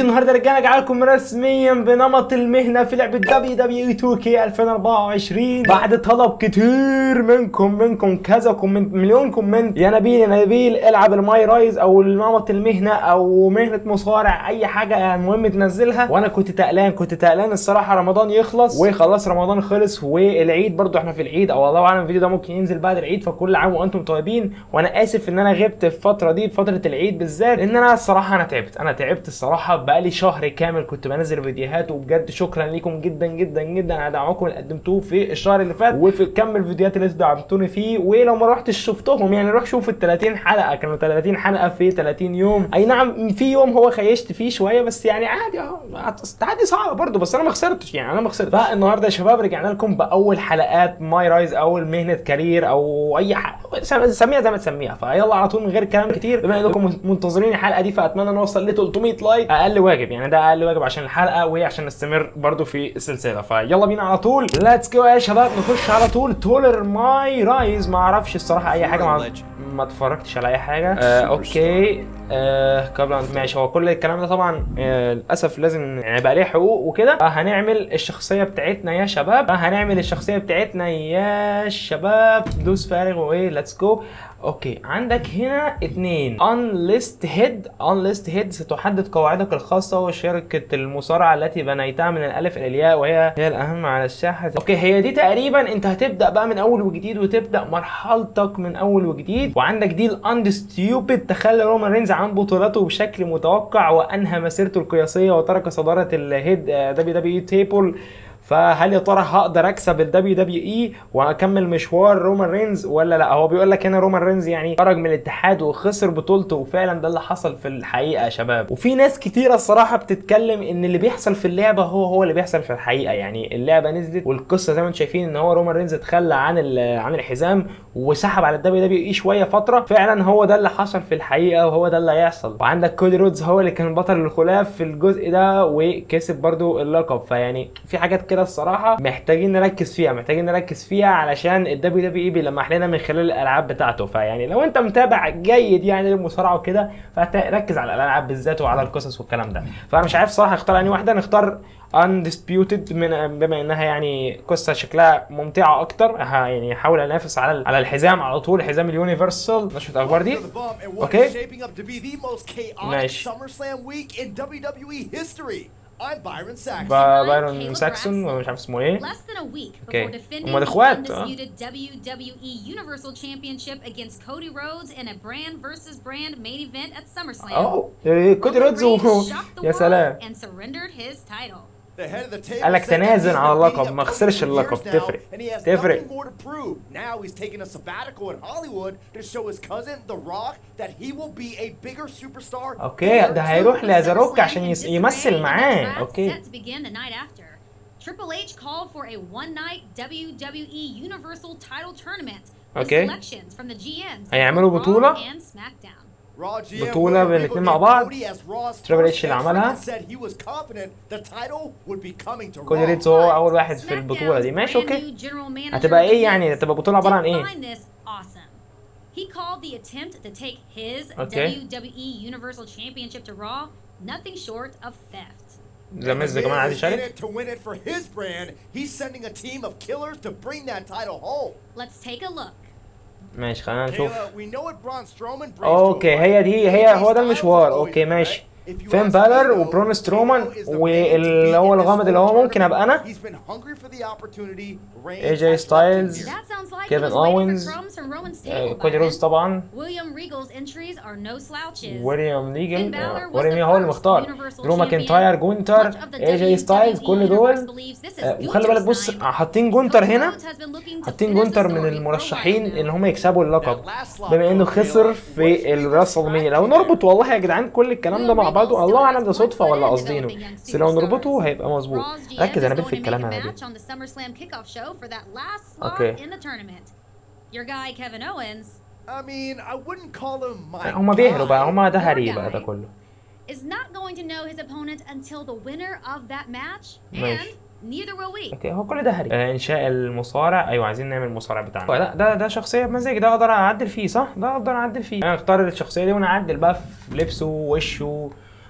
النهارده رجعنا جعلكم رسميا بنمط المهنه في لعبه دبليو دبليو 2 كي 2024 بعد طلب كتير منكم منكم كذا كومنت مليون كومنت يا نبيل يا نبيل العب الماي رايز او نمط المهنه او مهنه مصارع اي حاجه المهم تنزلها وانا كنت تقلان كنت تقلان الصراحه رمضان يخلص وخلاص رمضان خلص والعيد برضو احنا في العيد او الله اعلم الفيديو ده ممكن ينزل بعد العيد فكل عام وانتم طيبين وانا اسف ان انا غبت في الفتره دي فتره العيد بالذات لان انا الصراحه انا تعبت انا تعبت الصراحه بقالي شهر كامل كنت بنزل فيديوهات وبجد شكرا ليكم جدا جدا جدا على دعمكم اللي قدمتوه في الشهر اللي فات وفي كم الفيديوهات اللي انتوا دعمتوني فيه ولو ما رحتش شفتهم يعني روح شوف ال 30 حلقه كانوا 30 حلقه في 30 يوم اي نعم في يوم هو خيشت فيه شويه بس يعني عادي اهو عادي صعب برضه بس انا ما خسرتش يعني انا ما خسرتش فالنهارده يا شباب رجعنا لكم باول حلقات ماي رايز اول مهنه كارير او اي حاجه سميها زي ما تسميها فيلا على طول من غير كلام كتير بما انكم منتظرين الحلقه دي فاتمنى نوصل ل 300 لايك اقل واجب يعني ده اقل واجب عشان الحلقه وعشان نستمر برضو في السلسله فيلا بينا على طول ليتس جو يا شباب نخش على طول تولر ماي رايز ما اعرفش الصراحه اي حاجه ما ما اتفرجتش على اي حاجه آه اوكي آه قبل أن ماشي هو كل الكلام ده طبعا آه للاسف لازم يعني بقى ليه حقوق وكده فهنعمل الشخصيه بتاعتنا يا شباب فهنعمل الشخصيه بتاعتنا يا شباب دوس فارغ وايه ليتس جو اوكي عندك هنا اتنين unlist head unlist head ستحدد قواعدك الخاصة وشركة المصارعة التي بنيتها من الألف إلى الياء وهي هي الأهم على الساحة اوكي هي دي تقريبا انت هتبدأ بقى من أول وجديد وتبدأ مرحلتك من أول وجديد وعندك دي الاندستيوبد تخلى رومان رينز عن بطولاته بشكل متوقع وأنهى مسيرته القياسية وترك صدارة الهيد دبليو دبليو تيبل فهل يا ترى هقدر اكسب الدبليو دبليو اي واكمل مشوار رومان رينز ولا لا هو بيقول لك هنا رومان رينز يعني خرج من الاتحاد وخسر بطولته وفعلا ده اللي حصل في الحقيقه يا شباب وفي ناس كتيره الصراحه بتتكلم ان اللي بيحصل في اللعبه هو هو اللي بيحصل في الحقيقه يعني اللعبه نزلت والقصه زي ما انتم شايفين ان هو رومان رينز اتخلى عن عن الحزام وسحب على الدبليو دبليو اي شويه فتره فعلا هو ده اللي حصل في الحقيقه وهو ده اللي هيحصل وعندك كودي رودز هو اللي كان بطل الخلاف في الجزء ده وكسب برده اللقب فيعني في حاجات كده الصراحه محتاجين نركز فيها محتاجين نركز فيها علشان الدبليو دبليو اي بيلمح لنا من خلال الالعاب بتاعته فيعني لو انت متابع جيد يعني للمصارعه وكده فركز على الالعاب بالذات وعلى القصص والكلام ده فانا مش عارف صراحه اختار انهي واحده نختار undisputed من بما انها يعني قصه شكلها ممتعه اكتر يعني احاول انافس على على الحزام على طول حزام اليونيفرسال نشوف الاخبار دي اوكي ماشي I'm Byron Saxon. بايرون ساكسون مش عارف اسمه ايه Less than a week Okay. before defending هما the اخوات اه undisputed WWE Universal Championship against Cody Rhodes in a brand versus brand main event at SummerSlam. اه إيه، كودي Roman رودز و- Reigns shocked the يا world سلام and surrendered his title. The head of the table قال لك said that تنازل he's على been اللقب، beating ما up خسرش Cody for اللقب. years now, تفرق. and he has تفرق. nothing more to prove. Now he's taking a sabbatical in Hollywood to show his cousin The Rock that he will be a bigger superstar. اوكي there ده too. هيروح لذا روك SummerSlam عشان in يس- disarray يمثل and معاه the draft اوكي Set to begin the night after. Triple H called for a one-night WWE Universal Title tournament with Okay. selections from the GMs. هيعملوا of Raw بطولة؟ and SmackDown. Raw GM بطولة William بين Regal الاتنين gave مع بعض. Cody as Raw's تريبل first اتش اللي entrant عملها. and said he was confident the title would be coming to كودي Raw. ريدز هو اول واحد في البطوله دي ماشي اوكي هتبقى ايه يعني هتبقى بطوله عباره عن ايه Find this awesome. He called the attempt to take his Okay. WWE Universal Championship to Raw nothing short of theft. ذا And ميز The كمان Miz عادي is in شارك it to win it for his brand. He's sending a team of killers to bring that title home. Let's take a look. ماشي خلينا نشوف Kayla, we know what Braun Strowman brings to اوكي a هي fight. دي هي AJ هو ده Styles المشوار is always اوكي a ماشي threat. If you فين ask بالر me, though, وبرون سترومان Kayla is the man to واللي beat هو in this الغامض اللي whole هو ممكن ابقى انا tournament. He's been hungry for the opportunity. Reigns AJ has left him Styles. here. That sounds like Kevin he was waiting Owens. for crumbs from Roman's آه، table. كودي رودز Byron. طبعا William Regal's entries are no slouches. ويليام Finn ليجن Balor was ويليام the مين هو اللي first مختار Universal درو Champion. ماكنتاير جونتر Much of the اي جي ستايلز WWE كل Universe دول believes this is آه، وخلي بالك بص Gunther's time. حاطين جونتر هنا Rhodes has been looking to حاطين finish the جونتر story من for a المرشحين while ان now. هم يكسبوا اللقب That last slot بما انه though, خسر Kayla, was في really الراسل مينيا لو distracting نربط there. والله يا جدعان كل الكلام ده مع بعضه الله اعلم ده صدفه ولا قاصدينه بس لو نربطه هيبقى مظبوط Raw's GM ركز is انا going بيت في to الكلام make a انا match دي on the SummerSlam kickoff show for that last slot Okay. in the tournament. Your guy Kevin Owens I mean, I wouldn't call him my هما بيهروا بقى guy. هما ده Your هري بقى ده guy. كله is not going to know his opponent until the winner of that match, and ماشي. neither will we. اوكي هو كل ده هري آه انشاء المصارع ايوه عايزين نعمل المصارع بتاعنا لا ده ده شخصيه بمزاج ده اقدر اعدل فيه صح ده اقدر اعدل فيه انا اختار الشخصيه دي ونعدل بقى في لبسه ووشه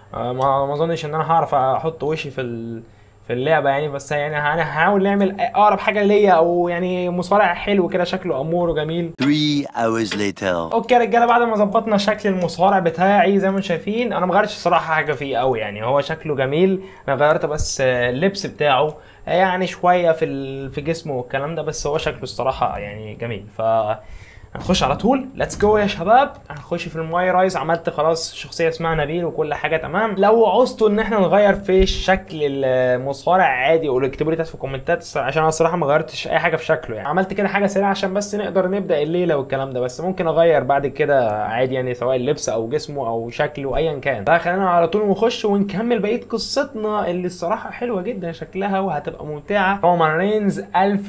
آه، ما ما اظنش ان انا هعرف احط وشي في ال... في اللعبه يعني بس يعني انا هحاول نعمل اقرب حاجه ليا او يعني مصارع حلو كده شكله امور وجميل Three hours later. اوكي يا رجاله بعد ما ظبطنا شكل المصارع بتاعي زي ما انتم شايفين انا ما غيرتش الصراحه حاجه فيه قوي يعني هو شكله جميل انا غيرت بس آه، اللبس بتاعه آه، يعني شويه في ال... في جسمه والكلام ده بس هو شكله الصراحه يعني جميل ف هنخش على طول ليتس جو يا شباب هنخش في الماي رايز عملت خلاص شخصيه اسمها نبيل وكل حاجه تمام لو عوزتوا ان احنا نغير في شكل المصارع عادي قولوا اكتبوا لي تحت في الكومنتات عشان انا الصراحه ما غيرتش اي حاجه في شكله يعني عملت كده حاجه سريعه عشان بس نقدر نبدا الليله والكلام ده بس ممكن اغير بعد كده عادي يعني سواء اللبس او جسمه او شكله ايا كان فخلينا على طول نخش ونكمل بقيه قصتنا اللي الصراحه حلوه جدا شكلها وهتبقى ممتعه رومان رينز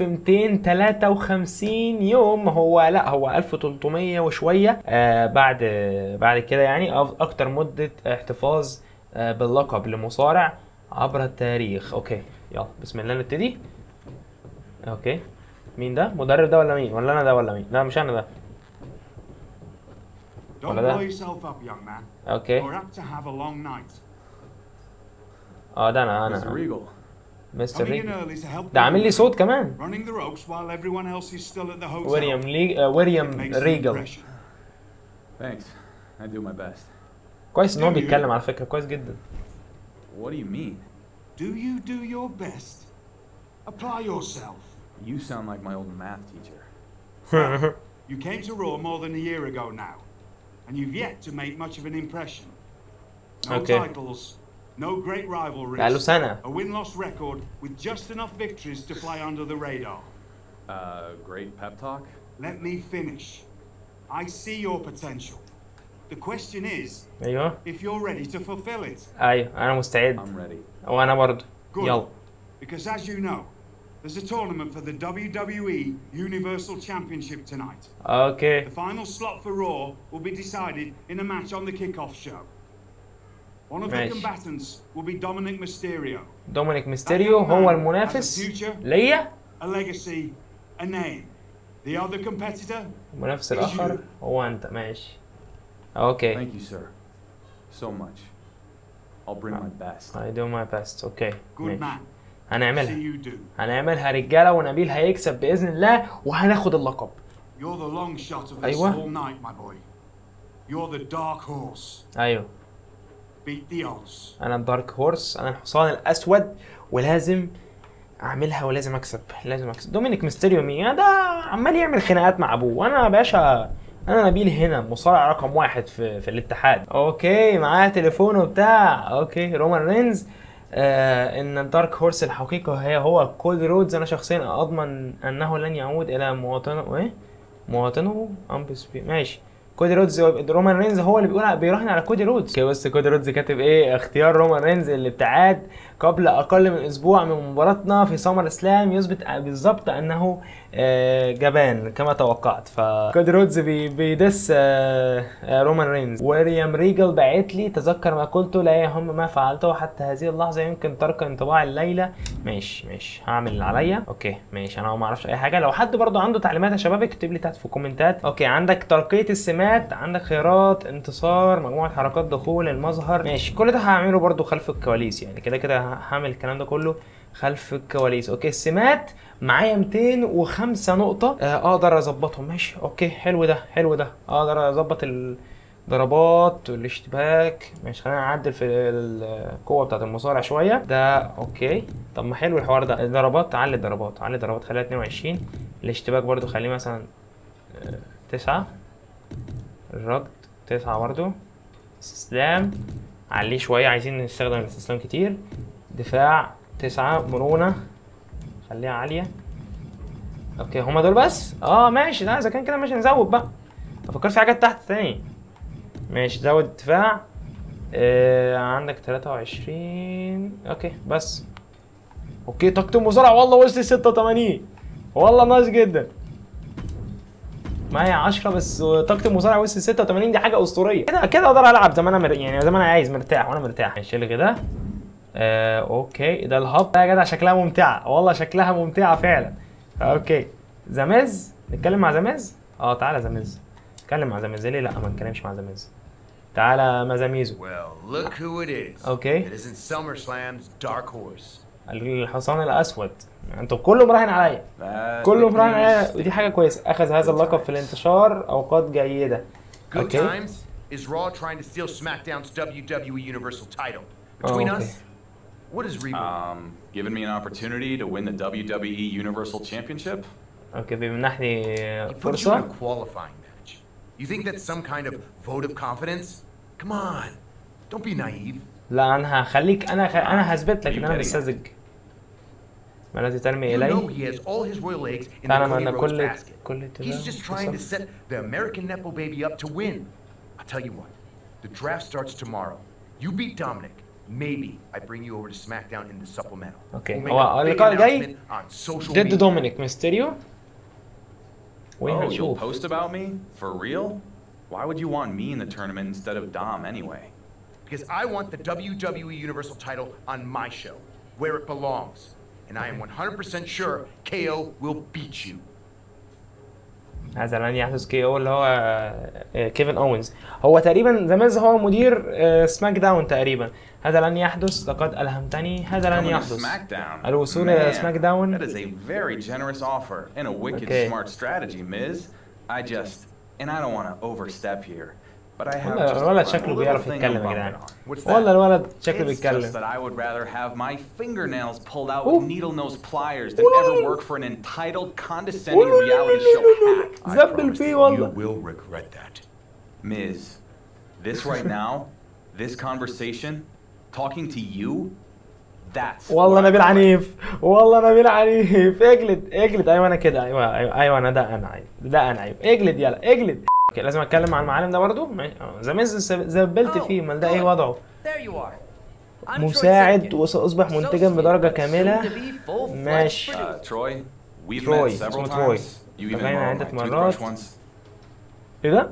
1253 يوم هو لا هو 1300 وشويه آه بعد بعد كده يعني أف- اكتر مده احتفاظ آه باللقب لمصارع عبر التاريخ اوكي يلا بسم الله نبتدي اوكي مين ده مدرب ده ولا مين ولا انا ده ولا مين لا مش انا ده Don't What are they? blow yourself up, young man. اوكي You're apt to have a long night. اه ده انا Mr. انا Regal. مستر Coming in ريج early to help ده the عامل لي women, صوت كمان Running the ropes while everyone else is still at the hotel. ويليام لي آه ويليام makes an ريجل impression. Thanks. I do my best. كويس ان هو Do you? بيتكلم على فكره كويس جدا What do you mean? Do you do your best? Apply yourself. You sound like my old math teacher. You came to Raw more than a year ago now, and you've yet to make much of an impression. No Okay. titles, no great rivalries. بقاله سنه A win-loss record with just enough victories to fly under the radar. Uh, great pep talk? Let me finish. I see your potential. The question is ايوه if you're ready to fulfill it. ايوه انا مستعد I'm ready. وانا برضه Good. يلا Because as you know, there's a tournament for the WWE Universal Championship tonight. اوكي The final slot for Raw will be decided in a match on the kickoff show. One of the ماشي. combatants will be Dominic Mysterio. دومينيك ميستيريو هو المنافس ليا A legacy, a name. The other competitor, المنافس الاخر هو انت ماشي اوكي Thank you, sir. So much. I'll bring my best. I do my best اوكي good ماشي. man. See هنعملها you do. هنعملها رجاله ونبيل هيكسب باذن الله وهناخد اللقب You're the long shot of this أيوة. whole night, my boy. You're the dark horse. ايوه Beat the odds. انا الدارك هورس انا الحصان الاسود ولازم اعملها ولازم اكسب لازم اكسب دومينيك ميستيريو مين ده عمال يعمل خناقات مع ابوه انا يا باشا انا نبيل هنا مصارع رقم واحد في في الاتحاد اوكي معاه تليفون وبتاع اوكي رومان رينز آه ان الدارك هورس الحقيقي هي هو كودي رودز انا شخصيا اضمن انه لن يعود الى مواطنه ايه مواطنه امبس ماشي كودي رودز رومان رينز هو اللي بيقول بيراهن على كودي رودز اوكي بس كودي رودز كاتب ايه اختيار رومان رينز الابتعاد قبل اقل من اسبوع من مباراتنا في سمر سلام يثبت بالضبط انه آه، جبان كما توقعت فكودي رودز بي بيدس آه، آه، رومان رينز ويليام ريجل بعت لي تذكر ما قلته لا يهم ما فعلته حتى هذه اللحظه يمكن ترك انطباع الليله ماشي ماشي هعمل اللي عليا اوكي ماشي انا ما اعرفش اي حاجه لو حد برضو عنده تعليمات يا شباب اكتب لي تحت في الكومنتات اوكي عندك ترقيه السمات عندك خيارات انتصار مجموعه حركات دخول المظهر ماشي كل ده هعمله برضو خلف الكواليس يعني كده كده هعمل الكلام ده كله خلف الكواليس اوكي السمات معايا 205 نقطة آه، اقدر اظبطهم ماشي اوكي حلو ده حلو ده اقدر اظبط الضربات والاشتباك ماشي خلينا نعدل في القوة بتاعت المصارع شوية ده اوكي طب ما حلو الحوار ده الضربات علي الضربات علي الضربات خليها 22 الاشتباك برضو خليه مثلا آه، تسعة الركض تسعة برضو استسلام عليه شوية عايزين نستخدم الاستسلام كتير دفاع تسعة مرونة خليها عالية اوكي هما دول بس اه ماشي لا اذا كان كده ماشي نزود بقى افكر في حاجات تحت تاني ماشي زود الدفاع آه عندك 23 اوكي بس اوكي طاقة المصارع والله وصل 86 والله ناقص جدا معايا 10 بس طاقة المصارع وصل 86 دي حاجة أسطورية كده كده أقدر ألعب زي ما أنا مر... يعني زي ما أنا عايز مرتاح وأنا مرتاح ماشي الغي ده آه، اوكي ده الهب ده يا جدع شكلها ممتعة والله شكلها ممتعة فعلا اوكي زمز نتكلم مع زمز اه تعالى زمز نتكلم مع زمز ليه لا ما نتكلمش مع زمز تعالى مزاميزو Well, look who it is. Okay. It isn't SummerSlam's dark horse. الحصان الاسود انتوا كلهم راهن عليا That كلهم good راهن news. عليا ودي حاجه كويسه اخذ هذا اللقب في الانتشار اوقات جيده Good اوكي times is Raw trying to steal SmackDown's WWE Universal title. Between Oh, okay. us, what is Regal? Um, giving me an opportunity to win the WWE Universal Championship? اوكي بيمنحني He put you in فرصه a qualifying match. You think that's some kind of vote of confidence? Come on, don't be naive. لا انا هخليك انا خ... انا هثبت لك ان انا You مش betting. ساذج ما الذي ترمي You know الي he has all his royal eggs in the تعلم Cody ان Rhodes كل basket. كل He's just trying to set the American Nepo baby up to win. I'll tell you what, the draft starts tomorrow. You beat Dominic. Maybe I bring you over to SmackDown in the supplemental. Okay. We'll make هو a big اللقاء الجاي announcement on social ضد media. دومينيك ميستيريو Oh, you'll وهنشوف post about me? For real? Why would you want me in the tournament instead of Dom anyway? Because I want the WWE Universal title on my show, where it belongs. And I am 100% sure KO will beat you. هذا لن يحدث كي او اللي هو آه، كيفن اوينز هو تقريبا ذا ميز هو مدير آه، سماك داون تقريبا هذا لن يحدث لقد الهمتني هذا لن Coming to يحدث SmackDown. الوصول الى Man, سماك داون That is a very generous offer and a wicked Okay. smart strategy, Miz. I just, and I don't want to overstep here, but I have والله just الولد one شكله little بيعرف thing I'm يتكلم يا bumping جدعان on. What's والله that? الولد شكله It's just بيتكلم that I would rather have my fingernails pulled out Ooh. with needle nose pliers than ever work for an entitled, condescending reality show hack. I زبل promise فيه you, والله you will regret that. Miz, this right now, this conversation, talking to you, that's والله what I نبيل like. عنيف والله نبيل عنيف اجلد اجلد ايوه انا كده ايوه ايوه, أيوة انا ده انا ايوه ده انا ايوه اجلد يلا اجلد اوكي لازم اتكلم مع المعلم ده برضه ماشي اه زمان زبلت فيه امال ده ايه وضعه There you are. I'm Troy مساعد Sitka, وساصبح منتجا بدرجه كامله soon to be full-fledged ماشي. Uh, Troy, we've Troy, met several اسمه تروي. times. You even تابعنا borrowed عدة my مرات. toothbrush once. ايه ده؟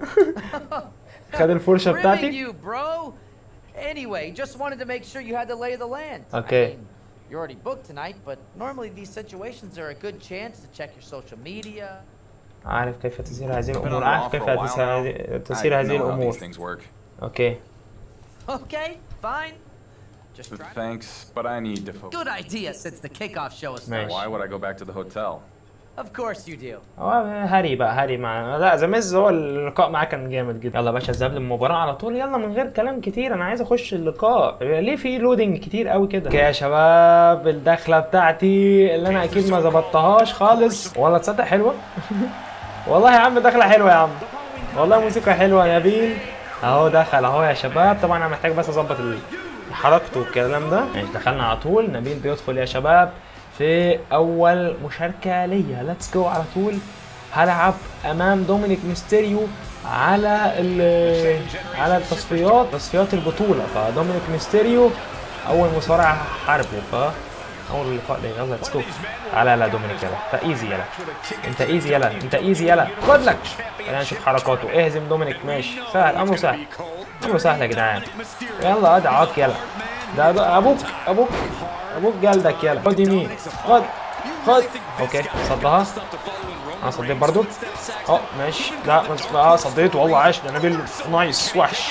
خد الفرشه Ribbing بتاعتي you, bro. Anyway, just wanted to make sure you had the lay of the land. Okay. I mean, you're already booked tonight, but normally these situations are a good chance to check your social media. عارف كيف تسير هذه Been on الامور and عارف off كيف for a while تسير now. تسير I هذه know how الامور these things work. اوكي Okay, fine. Just try. Thanks, but I need to focus. Good idea since the kickoff show is ماشي. starting. Why would I go back to the hotel? Of course you do. هو هاري بقى هاري مع لا ذا ميز هو اللقاء معاه كان جامد جدا يلا يا باشا ذهب للمباراه على طول يلا من غير كلام كتير انا عايز اخش اللقاء ليه في لودنج كتير قوي كده اوكي يا شباب الدخله بتاعتي اللي انا اكيد ما ظبطتهاش خالص والله تصدق حلوه والله يا عم دخله حلوه يا عم والله موسيقى حلوه يا نبيل اهو دخل اهو يا شباب طبعا انا محتاج بس اظبط ال- حركته والكلام ده ماشي دخلنا على طول نبيل بيدخل يا شباب في اول مشاركه ليا ليتس جو على طول هلعب امام دومينيك ميستيريو على ال على التصفيات تصفيات البطوله فدومينيك ميستيريو اول مصارع حاربه ف اول لقاء ليا يلا ليتس جو تعالى يلا يا دومينيك يلا انت ايزي يلا انت ايزي يلا انت ايزي يلا خد لك خلينا نشوف حركاته اهزم دومينيك ماشي سهل امره سهل امره سهل يا جدعان يلا ادعك يلا ده ده ابوك ابوك ابوك جلدك يلا خد يمين خد خد اوكي صدها انا صديت برضو اه ماشي لا بس- اه صديت والله عاش ده نبيل نايس وحش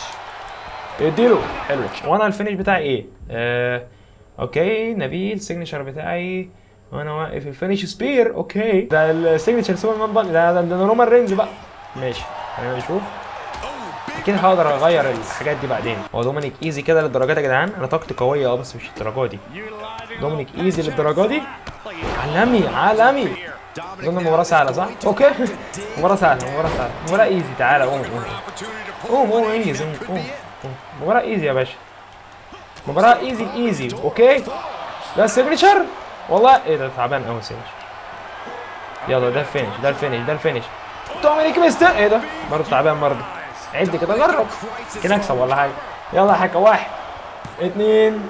اديله حلو وانا الفينش بتاعي ايه آه اوكي نبيل سيجنتشر بتاعي وانا واقف الفينش سبير اوكي ده السيجنتشر سوبر مان بان ده ده, ده رومان رينز بقى ماشي خلينا نشوف اكيد هقدر اغير الحاجات دي بعدين هو دومينيك ايزي كده للدرجات يا جدعان انا طاقتي قويه اه بس مش الدرجه دي دومينيك ايزي للدرجه دي عالمي عالمي اظن المباراه سهله صح اوكي مباراه سهله مباراه سهله مباراه ايزي تعالى قوم قوم قوم قوم انجز قوم قوم قوم. مباراه ايزي يا باشا مباراه ايزي ايزي اوكي ده السيجنتشر والله ايه ده تعبان قوي السيجنتشر يلا ده الفينش ده الفينش ده الفينش دومينيك ميستر ايه ده برضه تعبان برضه عد كده جرب يمكن اكسب ولا حاجه يلا يا حكا واحد اتنين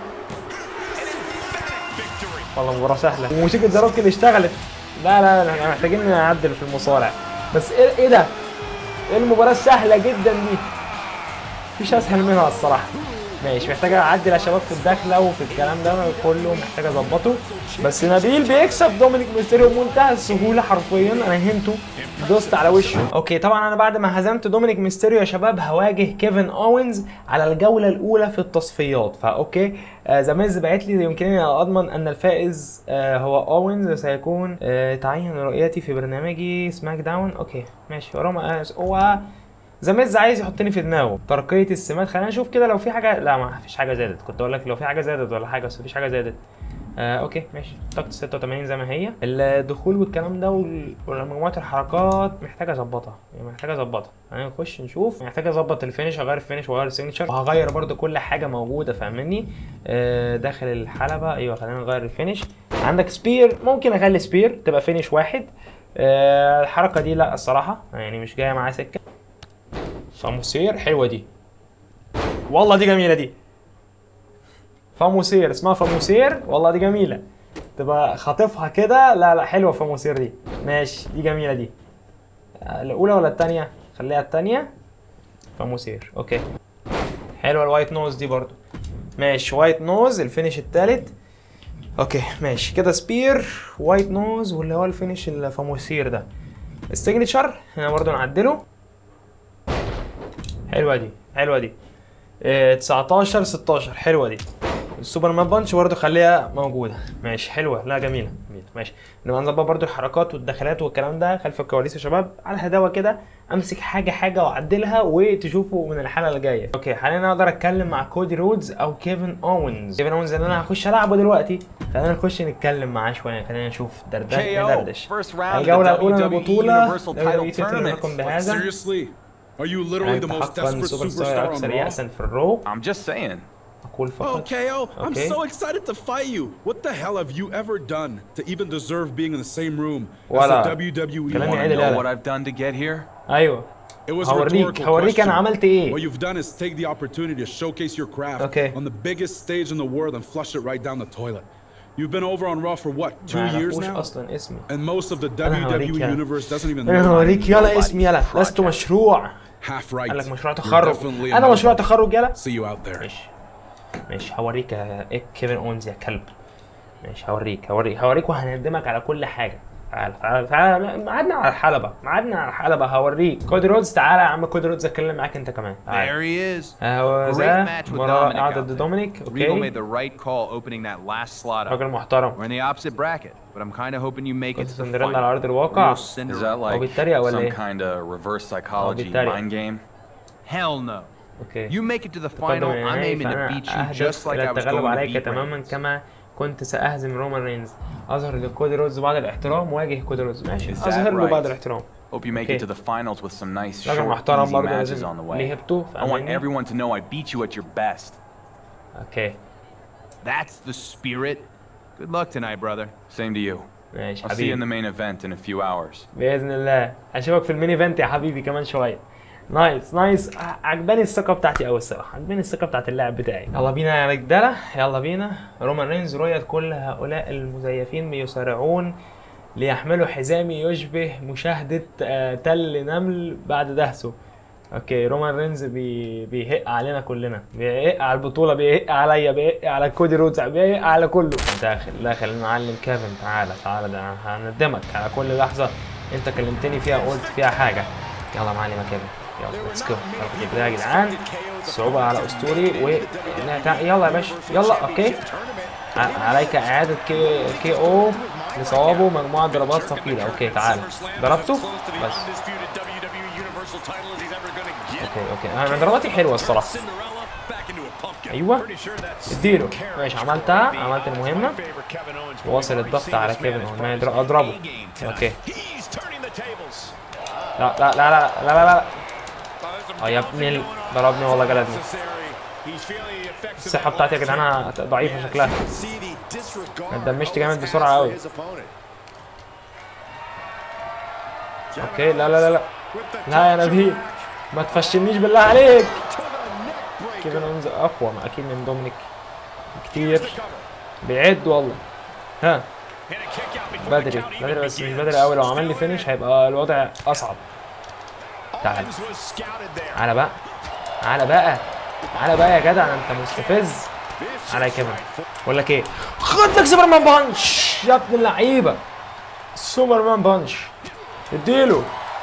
والله مباراة سهلة وموسيقى ذا روك اللي اشتغلت لا لا لا احنا محتاجين نعدل في المصارع بس ايه ايه ده؟ ايه المباراة السهلة جدا دي؟ مفيش اسهل منها الصراحة ماشي محتاج اعدل يا شباب في الدخلة وفي الكلام ده كله محتاج اظبطه بس نبيل بيكسب دومينيك ميستيريو بمنتهى السهولة حرفيا انا هنته دوست على وشه اوكي طبعا انا بعد ما هزمت دومينيك ميستيريو يا شباب هواجه كيفن اوينز على الجوله الاولى في التصفيات فاوكي آه ذا ميز بعت لي يمكنني ان اضمن ان الفائز آه هو اوينز سيكون آه تعين رؤيتي في برنامجي سماك داون اوكي ماشي روما هو ذا ميز عايز يحطني في دماغه ترقيه السمات خلينا نشوف كده لو في حاجه لا ما فيش حاجه زادت كنت اقول لك لو في حاجه زادت ولا حاجه بس مفيش حاجه زادت آه اوكي ماشي طاقة 86 زي ما هي الدخول والكلام ده وال- ومجموعة الحركات محتاج اظبطها يعني محتاج اظبطها يعني نخش نشوف محتاج اظبط الفينش اغير الفينش واغير السيجنتشر وهغير برده كل حاجة موجودة فاهمني آه داخل الحلبة ايوه خلينا نغير الفينش عندك سبير ممكن اخلي سبير تبقى فينش واحد آه الحركة دي لا الصراحة يعني مش جاية معايا سكة فمثير حلوة دي والله دي جميلة دي فاموسير اسمها فاموسير والله دي جميله تبقى خاطفها كده لا لا حلوه فاموسير دي ماشي دي جميله دي آه، الاولى ولا الثانيه خليها الثانيه فاموسير اوكي حلوه الوايت نوز دي برضو ماشي وايت نوز الفينش الثالث اوكي ماشي كده سبير وايت نوز واللي هو الفينش الفاموسير ده السيجنتشر هنا برضو نعدله حلوه دي حلوه دي إيه 19 16 حلوه دي السوبر مان بانش برضه خليها موجوده ماشي حلوه لا جميله جميله ماشي نبقى نظبط برضه الحركات والدخلات والكلام ده خلف الكواليس يا شباب على هداوه كده امسك حاجه حاجه واعدلها وتشوفوا من الحلقه الجايه اوكي حاليا اقدر اتكلم مع كودي رودز او كيفن اوينز كيفن اوينز اللي انا هخش العبه دلوقتي خلينا نخش نتكلم معاه شويه خلينا نشوف دردش KO ندردش first round of the الجوله الاولى من WWE البطوله Universal Title WWE تتم لكم Tournament. بهذا Seriously? Are you literally the انت most حقا desperate سوبر ستار superstar on اكثر Raw? يأسا في الرو I'm just saying. اقول Oh, فقط KO, I'm Okay. so excited to fight you. What the hell have you ever done to even deserve being in the same room as ولا. the WWE? كلامي Want to عادل know يالا. what I've done to get here? ايوه It was a هوريك rhetorical هوريك انا question. عملت ايه What you've done is take the opportunity to showcase your craft Okay. on the biggest stage in the world and flush it right down the toilet. You've been over on Raw for what, two ما years يعرفوش now? اصلا اسمي And most of the أنا هوريك WWE يلا. universe doesn't even انا know هوريك يلا Nobody's اسمي يلا لست project. مشروع half right. قال لك مشروع You're تخرج definitely انا a مشروع nobody. تخرج يلا See you out there. ماشي ماشي هوريك يا إيه كيفن اونز يا كلب ماشي هوريك هوريك هوريك وهندمك على كل حاجه تعال تعال تعال ميعادنا على الحلبة ميعادنا على الحلبة هوريك كودي رودز تعالى يا عم كودي رودز اتكلم معاك انت كمان تعال There he is. هو Great ده match with مباراة Dominic قاعدة out ضد there. دومينيك Regal اوكي made the right call opening that last slot up. راجل محترم We're in the opposite bracket, but I'm kind of hoping you make it كنت to the سندريلا على final. ارض الواقع Real Is Cinderella. that like بيتريق ولا some إيه؟ kind of reverse psychology بيتريق. mind game? Hell no. اوكي You make it to the final, تقدم I'm النهائي aiming to فانا beat you just اهدف like الى I was التغلب going to عليك beat تماما Reigns. كما كنت ساهزم رومان رينز اظهر لكودي رودز بعض الاحترام واجه كودي رودز ماشي Is that اظهر له بعض right? الاحترام Hope you make Okay. it to the finals with some nice راجل short, محترم easy برضه matches لازم on the way. ليه هيبته I want فاهمني everyone to know I beat you at your best. اوكي That's the spirit. Good luck tonight, brother. Same to you. ماشي I'll see you in the حبيبي main event in a few hours. باذن الله اشوفك في المين ايفنت يا حبيبي كمان شويه نايس نايس ع- عجباني الثقه بتاعتي قوي الصراحه عجباني الثقه بتاعت اللاعب بتاعي يلا بينا يا رجاله يلا بينا رومان رينز رؤية كل هؤلاء المزيفين بيسارعون ليحملوا حزامي يشبه مشاهدة آه، تل نمل بعد دهسه اوكي رومان رينز بي... بيهق علينا كلنا بيهق على البطولة بيهق عليا بيهق على كودي رودز بيهق على كله داخل داخل المعلم كيفن تعالى تعالى ده هندمك على كل لحظة انت كلمتني فيها قلت فيها حاجة يلا يا معلم يا كيفن يلا ليتس جو يلا يا جدعان صعوبة على اسطوري و يلا يا باشا يلا اوكي ع- عليك اعادة كي, كي او لصوابه مجموعة ضربات ثقيلة اوكي تعالى ضربته بس اوكي اوكي انا ضرباتي حلوة الصراحة ايوه اديله ماشي عملتها عملت المهمة واصل الضغط على كيفن اون ما يضرب اضربه اوكي لا لا لا لا لا لا لا اه يا ابن ال- ضربني والله جلدني الصحة بتاعتي يا جدعان ضعيفة شكلها اتدمشت جامد بسرعة قوي اوكي لا لا لا لا لا يا نبيل ما تفشلنيش بالله عليك كيفن اونز اقوى ما اكيد من دومينيك كتير بيعد والله ها بدري بدري بس مش بدري قوي لو عمل لي فينش هيبقى الوضع اصعب تعال تعالى بقى تعالى بقى تعالى بقى يا جدع انت مستفز على يا كيفن بقول لك ايه خد لك سوبرمان بانش يا ابن اللعيبه سوبرمان بانش اديله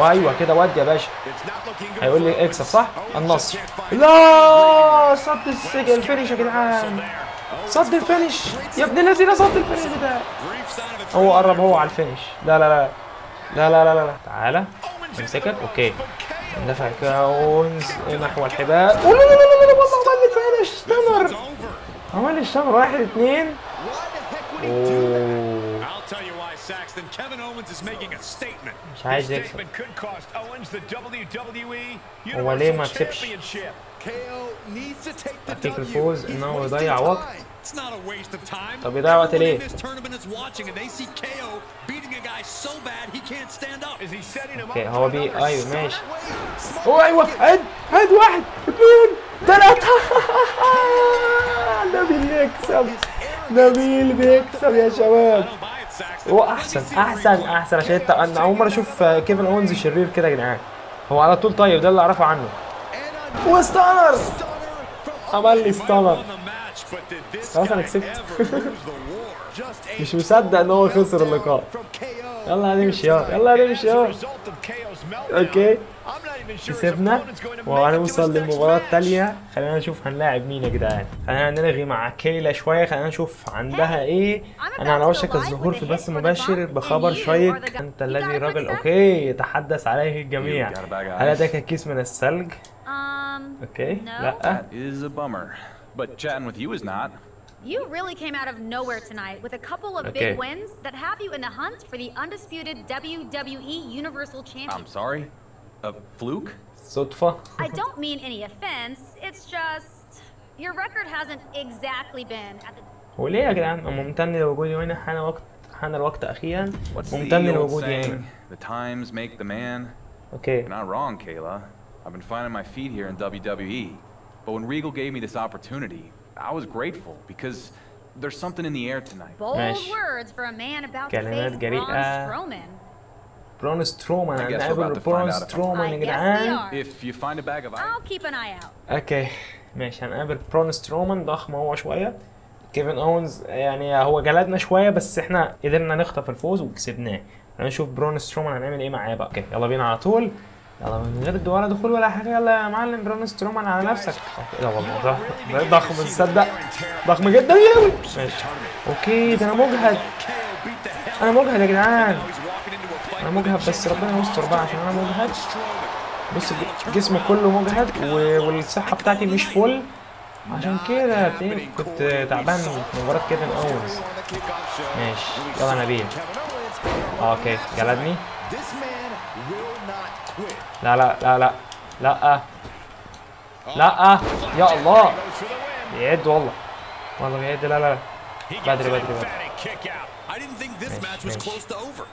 وايوه كده ودي يا باشا هيقول لي اكسب صح النصر لا صد السجن الفينش يا جدعان صد الفينش يا ابن الذين صد الفينش ده هو قرب هو على الفينش لا لا لا لا لا لا لا, لا. تعالى امسكك اوكي ندفع كاونز نحو الحبال أوه، لا لا لا لا لا والله عمل لي فينش ستانر عمل لي ستانر واحد اثنين اوه I'll tell you why, Saxton. Kevin Owens is making a statement. مش عايز This يكسب statement could cost Owens the WWE هو ليه ما Universal كسبش؟ Championship. هديك الفوز ان هو يضيع وقت It's not a waste of time. طب يضيع وقت Everyone ليه؟ in this tournament is watching and they see KO beating a guy so bad he can't stand up. Is he setting him اوكي up هو for بي another ايوه stunner? ماشي هو ايوه عد عد واحد اثنين ثلاثة نبيل بيكسب نبيل بيكسب يا شباب I don't buy it, Saxton. هو احسن احسن احسن عشان انت انا اول مره اشوف كيفن اونز شرير كده يا جدعان هو على طول طيب ده اللي اعرفه عنه وستانر عمل لي ستانر Won the match, but did this خلاص انا guy كسبت ever lose the war? Just مش مصدق ان هو خسر اللقاء يلا هنمشي يلا يلا هنمشي As a يلا result of KO's meltdown, اوكي I'm not even sure his كسبنا opponent's going to make it to his وهنوصل next للمباراة match. التالية خلينا نشوف هنلاعب مين يا جدعان خلينا نلغي مع كيلا شوية خلينا نشوف عندها ايه انا على وشك الظهور في بث مباشر بخبر شيق انت الذي رجل اوكي يتحدث عليه الجميع هل لديك كيس من الثلج Um, اوكي No. لا That is a bummer. But chatting with you is not. you really came out of nowhere tonight with a couple of Okay. big wins that have you in the hunt for the undisputed WWE Universal I'm Championship. sorry. A fluke? صدفة I don't mean any offense, it's just your record hasn't exactly been at the هو ليه يا جدعان أنا ممتن لوجودي هنا حان وقت حان الوقت أخيرا What's the ممتن old لوجودي saying? هنا The times make the man. اوكي You're not wrong, Kayla. I've been finding my feet here in WWE. But when Regal gave me this opportunity, I was grateful because there's something in the air tonight. bold ماشي. words for a man about to كلمات face جريئة. Braun Strowman. برون سترومان I guess we're هنقابل about to برون find out if I'm- سترومان يا I guess we جدعان are. If you find a bag of ice. I'll keep an eye out. اوكي ماشي هنقابل برون سترومان ضخم هو شويه كيفن اونز يعني هو جلدنا شويه بس احنا قدرنا نخطف الفوز وكسبناه هنشوف برون سترومان هنعمل ايه معاه بقى اوكي يلا بينا على طول يلا من غير ولا دخول ولا حاجه يلا يا معلم برون سترومان على نفسك اوكي لا والله ضخم ضخم تصدق ضخم جدا يا قوي ماشي اوكي ده انا مجهد انا مجهد يا جدعان انا مجهد بس ربنا يستر بقى عشان انا مجهد بص ج- جسمي كله مجهد و- والصحة بتاعتي مش فل عشان كده تلاقيني كنت تعبان في مباراة كيفن اونز ماشي يلا يا نبيل آه، اوكي جلدني لا لا لا لا لا لا يا الله بيعد والله والله بيعد لا لا لا بدري بدري بدري Emphatic kick out. I didn't think this Nice, match was nice. close to over.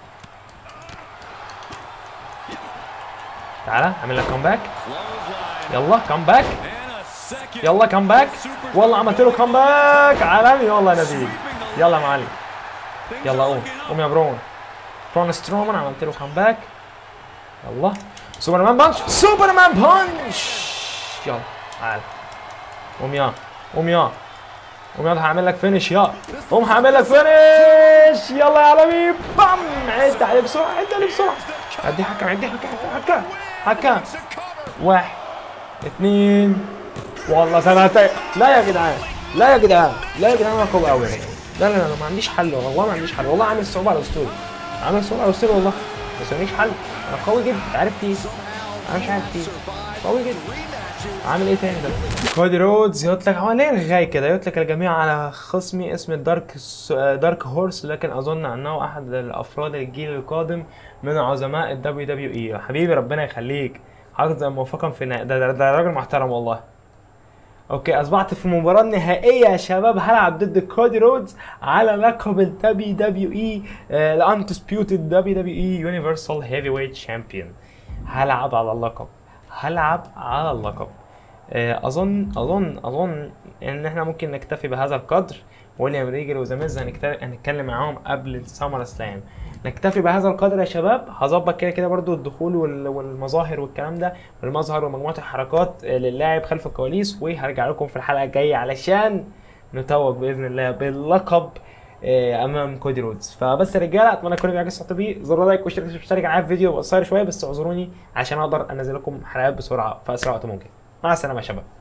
تعالى اعمل لك كومباك يلا كومباك يلا كومباك والله عملت له كومباك عالمي والله يا نبيل يلا يا معلم يلا قوم قوم يا برون برون سترومان عملت له كومباك يلا سوبرمان بانش سوبرمان بانش يلا تعال قوم يا قوم يا قوم يلا هعمل لك فينش يا قوم هعمل لك فينش يلا يا عالمي بام عد عليه بسرعه عد عليه بسرعه عدي حكم عدي حكم حكم حكم واحد اثنين والله ثلاثة لا يا جدعان لا يا جدعان لا يا جدعان انا قوي قوي لا لا لا ما عنديش حل والله ما عنديش حل والله عامل صعوبة على الاسطوري عامل صعوبة على الاسطوري والله بس ماليش حل انا قوي جدا عارف فيه انا مش عارف فيه قوي جدا عامل ايه تاني ده كودي رودز يطلق هو ليه رغاي كده يطلق الجميع على خصمي اسم الدارك س- دارك هورس لكن اظن انه احد الافراد الجيل القادم من عظماء الدبليو دبليو اي حبيبي ربنا يخليك حافظ موفقا في النهاية ده, ده, ده راجل محترم والله اوكي اصبحت في المباراة النهائية يا شباب هلعب ضد كودي رودز على لقب ال WWE الانتسبيوتد WWE Universal Heavyweight Champion هلعب على اللقب هلعب على اللقب آه، اظن اظن اظن ان احنا ممكن نكتفي بهذا القدر ويليام ريجل وزاميز هنكت- هنتكلم معاهم قبل سامر سلام نكتفي بهذا القدر يا شباب هظبط كده كده برضو الدخول وال- والمظاهر والكلام ده والمظهر ومجموعه الحركات آه، للاعب خلف الكواليس وهرجع لكم في الحلقه الجايه علشان نتوج باذن الله باللقب آه، امام كودي رودز فبس يا رجاله اتمنى تكونوا بيعجبكم الصوت بيه زر لايك واشترك في الاشتراك انا عارف فيديو قصير شويه بس اعذروني عشان اقدر انزل لكم حلقات بسرعه في اسرع وقت ممكن مع السلامه يا شباب